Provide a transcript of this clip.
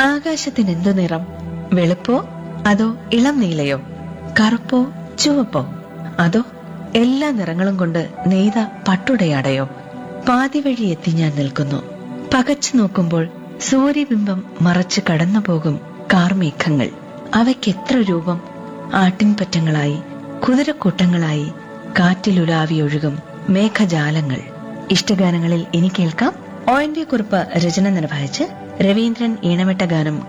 ആകാശത്തിന് എന്തു നിറം വെളുപ്പോ അതോ ഇളം നീലയോ കറുപ്പോ ചുവപ്പോ അതോ എല്ലാ നിറങ്ങളും കൊണ്ട് നെയ്ത പട്ടുടയാടയോ പാതി വഴി എത്തി ഞാൻ നിൽക്കുന്നു പകച്ചു നോക്കുമ്പോൾ സൂര്യബിംബം മറച്ചു കടന്നു പോകും കാർമേഘങ്ങൾ അവയ്ക്ക് എത്ര രൂപം ആട്ടിൻപറ്റങ്ങളായി കുതിരക്കൂട്ടങ്ങളായി കാറ്റിലുലാവി ഒഴുകും മേഘജാലങ്ങൾ ഇഷ്ടഗാനങ്ങളിൽ ഇനി കേൾക്കാം ഒ എൻ വി കുറിപ്പ് രചന നിർവഹിച്ച് രവീന്ദ്രൻ ഈണമിട്ട ഗാനം